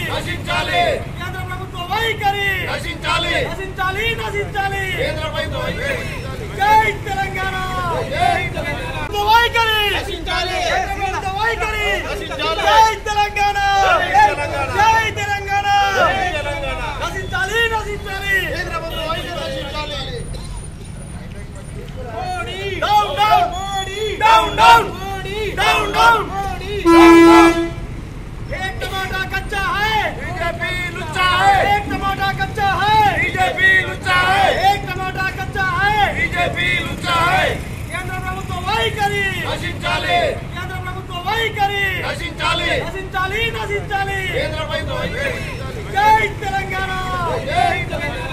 నశించాలి కేంద్ర ప్రభుత్వ వైఖరి నశించాలి నశించాలి నశించాలి కేంద్ర ప్రభుత్వం వైఖరి. జై తెలంగాణ జై తెలంగాణ. ప్రభుత్వ వైఖరి నశించాలి. కేంద్ర ప్రభుత్వ వైఖరి నశించాలి. జై తెలంగాణ జై తెలంగాణ. జై తెలంగాణ జై తెలంగాణ. నశించాలి నశించాలి కేంద్ర ప్రభుత్వం వైఖరి నశించాలి. Down down down down down down एक टमाटर कच्चा है बीजेपी लुच्चा है एक टमाटर कच्चा है बीजेपी लुच्चा है एक टमाटर कच्चा है बीजेपी लुच्चा है కేంద్ర ప్రభుత్వ వైఖరి నశించాలి కేంద్ర ప్రభుత్వ వైఖరి నశించాలి నశించాలి నశించాలి కేంద్ర ప్రభుత్వం వైఖరి. జై తెలంగాణ జై తెలంగాణ